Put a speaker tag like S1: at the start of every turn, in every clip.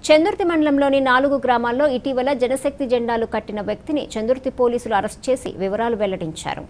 S1: చందుర్తి మండలంలోని నాలుగు గ్రామాల్లో ఇటీవల జనశక్తి జెండాలు కట్టిన వ్యక్తిని చందుర్తి పోలీసులు అరెస్ట్ చేసి వివరాలు వెల్లడించారు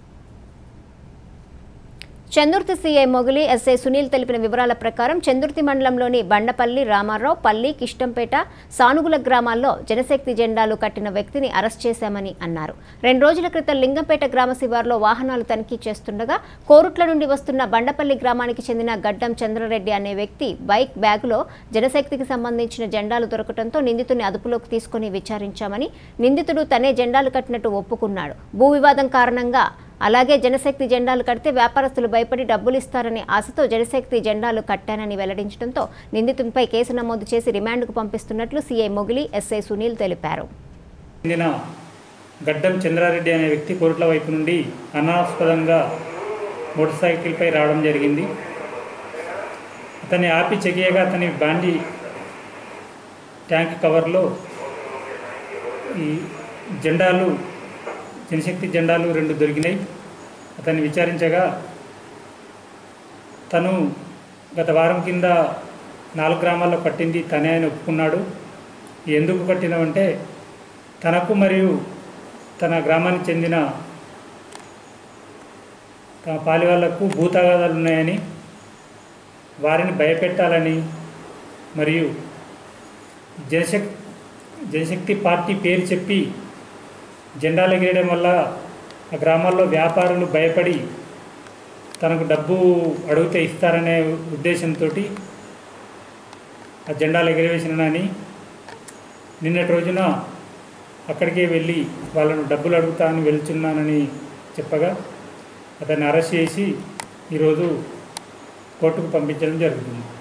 S1: చందుర్తి సీఐ మొగిలి ఎస్ఐ సునీల్ తెలిపిన వివరాల ప్రకారం చందుర్తి మండలంలోని బండపల్లి రామారావు పల్లి కిష్టంపేట సానుగుల గ్రామాల్లో జనశక్తి జెండాలు కట్టిన వ్యక్తిని అరెస్ట్ చేశామని అన్నారు రెండు రోజుల క్రితం లింగంపేట గ్రామ శివారులో వాహనాలు తనిఖీ చేస్తుండగా కోరుట్ల నుండి వస్తున్న బండపల్లి గ్రామానికి చెందిన గడ్డం చంద్రరెడ్డి అనే వ్యక్తి బైక్ బ్యాగులో జనశక్తికి సంబంధించిన జెండాలు దొరకడంతో నిందితుని అదుపులోకి తీసుకుని విచారించామని నిందితుడు తనే జెండాలు కట్టినట్టు ఒప్పుకున్నాడు భూ వివాదం కారణంగా అలాగే జనశక్తి జెండాలు కడితే వ్యాపారస్తులు భయపడి డబ్బులు ఇస్తారనే ఆశతో జనశక్తి జెండాలు కట్టానని వెల్లడించడంతో నిందితునిపై కేసు నమోదు చేసి రిమాండ్కు పంపిస్తున్నట్లు సీఐ మొగిలి ఎస్ఐ సునీల్ తెలిపారు
S2: చెందిన గడ్డం చంద్రారెడ్డి అనే వ్యక్తి కోరుట్ల వైపు నుండి అనాస్పదంగా మోటార్ సైకిల్పై రావడం జరిగింది అతన్ని ఆపి చెకియగా అతని బాండీ ట్యాంక్ కవర్లో ఈ జెండాలు జనశక్తి జెండాలు రెండు దొరికినాయి అతన్ని విచారించగా తను గత వారం కింద నాలుగు గ్రామాల్లో కట్టింది తనే అని ఒప్పుకున్నాడు ఎందుకు కట్టినామంటే తనకు మరియు తన గ్రామానికి చెందిన తమ పాలి వాళ్లకు భూతగాదాలు ఉన్నాయని వారిని భయపెట్టాలని మరియు జనశక్ జనశక్తి పార్టీ పేరు చెప్పి జెండాలు ఎగిరేయడం వల్ల ఆ గ్రామాల్లో వ్యాపారులు భయపడి తనకు డబ్బు అడిగితే ఇస్తారనే ఉద్దేశంతో ఆ జెండాలు ఎగిరవేసినని నిన్నటి రోజున అక్కడికే వెళ్ళి వాళ్ళను డబ్బులు అడుగుతానని వెళ్తున్నానని చెప్పగా అతన్ని అరెస్ట్ చేసి ఈరోజు కోర్టుకు పంపించడం జరుగుతుంది